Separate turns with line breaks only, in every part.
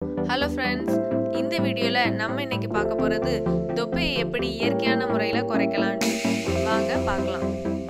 hello friends இந்த வீடியோவில் நம்ம இன்னைக்கு பார்க்க போகிறது தொப்பையை எப்படி இயற்கையான முறையில் குறைக்கலாம்னு வாங்க பார்க்கலாம்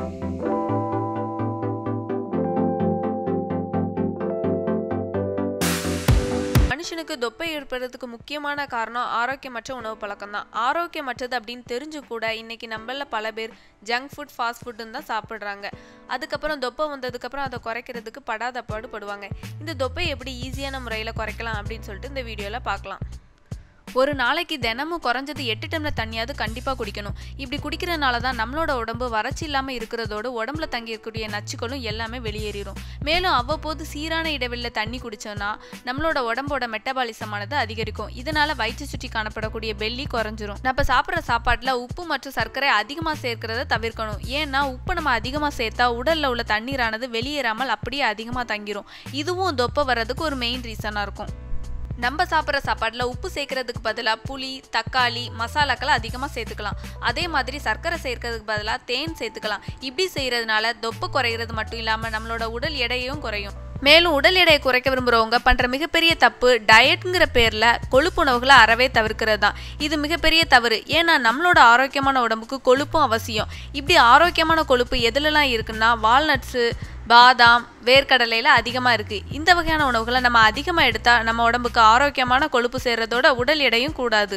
மனுஷனுக்கு தொப்பை ஏற்படுறதுக்கு முக்கியமான காரணம் ஆரோக்கியமற்ற உணவு பழக்கம் தான் ஆரோக்கியமற்றது அப்படின்னு தெரிஞ்சு கூட இன்னைக்கு நம்மள பல பேர் ஜங்க் ஃபுட் ஃபாஸ்ட் ஃபுட்டுன்னு தான் சாப்பிட்றாங்க அதுக்கப்புறம் தொப்பை வந்ததுக்கப்புறம் அதை குறைக்கிறதுக்கு படாத பாடுபடுவாங்க இந்த தொப்பை எப்படி ஈஸியான முறையில் குறைக்கலாம் அப்படின்னு சொல்லிட்டு இந்த வீடியோவில் பார்க்கலாம் ஒரு நாளைக்கு தினமும் குறைஞ்சது எட்டு டம்ளர் தண்ணியாவது கண்டிப்பாக குடிக்கணும் இப்படி குடிக்கிறதுனால தான் நம்மளோட உடம்பு வறட்சி இல்லாமல் இருக்கிறதோடு உடம்புல தங்கி இருக்கக்கூடிய நச்சுக்களும் எல்லாமே வெளியேறிடும் மேலும் அவ்வப்போது சீரான இடைவெளியில் தண்ணி குடிச்சோன்னா நம்மளோட உடம்போட மெட்டபாலிசமானது அதிகரிக்கும் இதனால வயிற்று சுற்றி காணப்படக்கூடிய பெல்லி குறைஞ்சிரும் நம்ம சாப்பிட்ற சாப்பாட்டில் உப்பு மற்றும் சர்க்கரை அதிகமாக சேர்க்கிறத தவிர்க்கணும் ஏன்னா உப்பு நம்ம அதிகமாக சேர்த்தா உடலில் உள்ள தண்ணீரானது வெளியேறாமல் அப்படியே அதிகமாக தங்கிரும் இதுவும் தொப்பை வர்றதுக்கு ஒரு மெயின் ரீசனாக இருக்கும் நம்ம சாப்பிட்ற சாப்பாட்டில் உப்பு சேர்க்கறதுக்கு பதிலாக புளி தக்காளி மசாலாக்களை அதிகமாக சேர்த்துக்கலாம் அதே மாதிரி சர்க்கரை சேர்க்கறதுக்கு பதிலாக தேன் சேர்த்துக்கலாம் இப்படி செய்கிறதுனால தொப்பு குறையிறது மட்டும் இல்லாமல் நம்மளோட உடல் எடையும் குறையும் மேலும் உடல் எடையை குறைக்க விரும்புகிறவங்க பண்ணுற மிகப்பெரிய தப்பு டயட்டுங்கிற பேரில் கொழுப்பு உணவுகளை அறவே தவிர்க்கிறது தான் இது மிகப்பெரிய தவறு ஏன்னா நம்மளோட ஆரோக்கியமான உடம்புக்கு கொழுப்பும் அவசியம் இப்படி ஆரோக்கியமான கொழுப்பு எதுலலாம் இருக்குன்னா வால்நட்ஸு பாதாம் வேர்க்கடலையில் அதிகமாக இருக்குது இந்த வகையான உணவுகளை நம்ம அதிகமாக எடுத்தால் நம்ம உடம்புக்கு ஆரோக்கியமான கொழுப்பு சேர்றதோட உடல் எடையும் கூடாது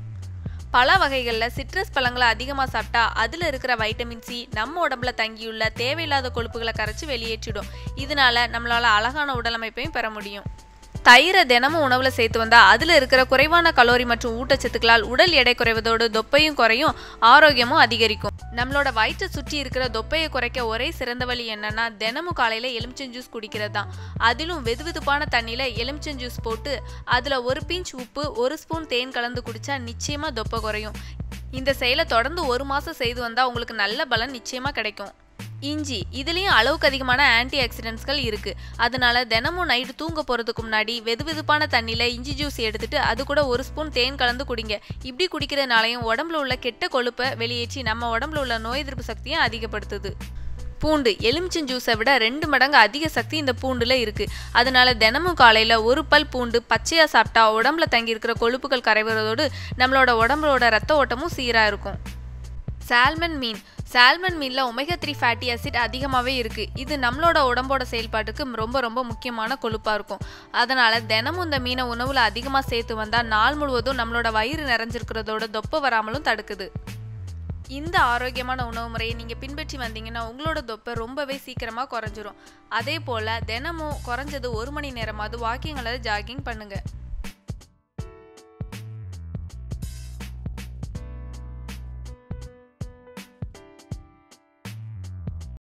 பல வகைகளில் சிட்ரஸ் பழங்களை அதிகமாக சாப்பிட்டா அதில் இருக்கிற வைட்டமின் சி நம்ம உடம்புல தங்கியுள்ள தேவையில்லாத கொழுப்புகளை கரைச்சி வெளியேற்றிடும் இதனால நம்மளால அழகான உடலமைப்பையும் பெற முடியும் தயிரை தினமும் உணவுல சேர்த்து வந்தா அதுல இருக்கிற குறைவான கலோரி மற்றும் ஊட்டச்சத்துக்களால் உடல் எடை குறைவதோடு தொப்பையும் குறையும் ஆரோக்கியமும் அதிகரிக்கும் நம்மளோட வயிற்றை சுற்றி இருக்கிற தொப்பையை குறைக்க ஒரே சிறந்த வழி என்னன்னா தினமும் காலையில எலுமிச்சம் ஜூஸ் குடிக்கிறது தான் அதிலும் வெதுவெதுப்பான தண்ணியில எலுமிச்சம் ஜூஸ் போட்டு அதுல ஒரு பிஞ்ச் உப்பு ஒரு ஸ்பூன் தேன் கலந்து குடிச்சா நிச்சயமா தொப்பை குறையும் இந்த செயலை தொடர்ந்து ஒரு மாசம் செய்து வந்தா உங்களுக்கு நல்ல பலன் நிச்சயமா கிடைக்கும் இஞ்சி இதுலேயும் அளவுக்கு அதிகமான ஆன்டி ஆக்சிடென்ட்ஸ்கள் இருக்கு அதனால தினமும் நைட்டு தூங்க போறதுக்கு முன்னாடி வெதுவெதுப்பான தண்ணியில இஞ்சி ஜூஸ் எடுத்துட்டு அது கூட ஒரு ஸ்பூன் தேன் கலந்து குடிங்க இப்படி குடிக்கிறதுனாலையும் உடம்புல உள்ள கெட்ட கொழுப்பை வெளியேற்றி நம்ம உடம்புல உள்ள நோய் எதிர்ப்பு சக்தியை அதிகப்படுத்துது பூண்டு எலுமிச்சம் ஜூஸை விட ரெண்டு மடங்கு அதிக சக்தி இந்த பூண்டுல இருக்கு அதனால தினமும் காலையில ஒரு பல் பூண்டு பச்சையா சாப்பிட்டா உடம்புல தங்கி இருக்கிற கொழுப்புகள் கரைவதோடு நம்மளோட உடம்புலோட ரத்த ஓட்டமும் சீரா இருக்கும் சால்மன் மீன் சால்மன் மீனில் ஒமேகா த்ரீ ஃபேட்டி ஆசிட் அதிகமாகவே இருக்குது இது நம்மளோட உடம்போட செயல்பாட்டுக்கு ரொம்ப ரொம்ப முக்கியமான கொழுப்பாக இருக்கும் அதனால் தினமும் இந்த மீனை உணவில் அதிகமாக சேர்த்து வந்தால் நாள் முழுவதும் நம்மளோட வயிறு நிறைஞ்சிருக்கிறதோட தொப்பை வராமலும் தடுக்குது இந்த ஆரோக்கியமான உணவு முறையை நீங்கள் பின்பற்றி வந்தீங்கன்னா உங்களோட தொப்பை ரொம்பவே சீக்கிரமாக குறைஞ்சிரும் அதே போல் தினமும் குறைஞ்சது ஒரு மணி நேரமாவது வாக்கிங் அல்லது ஜாகிங் பண்ணுங்கள்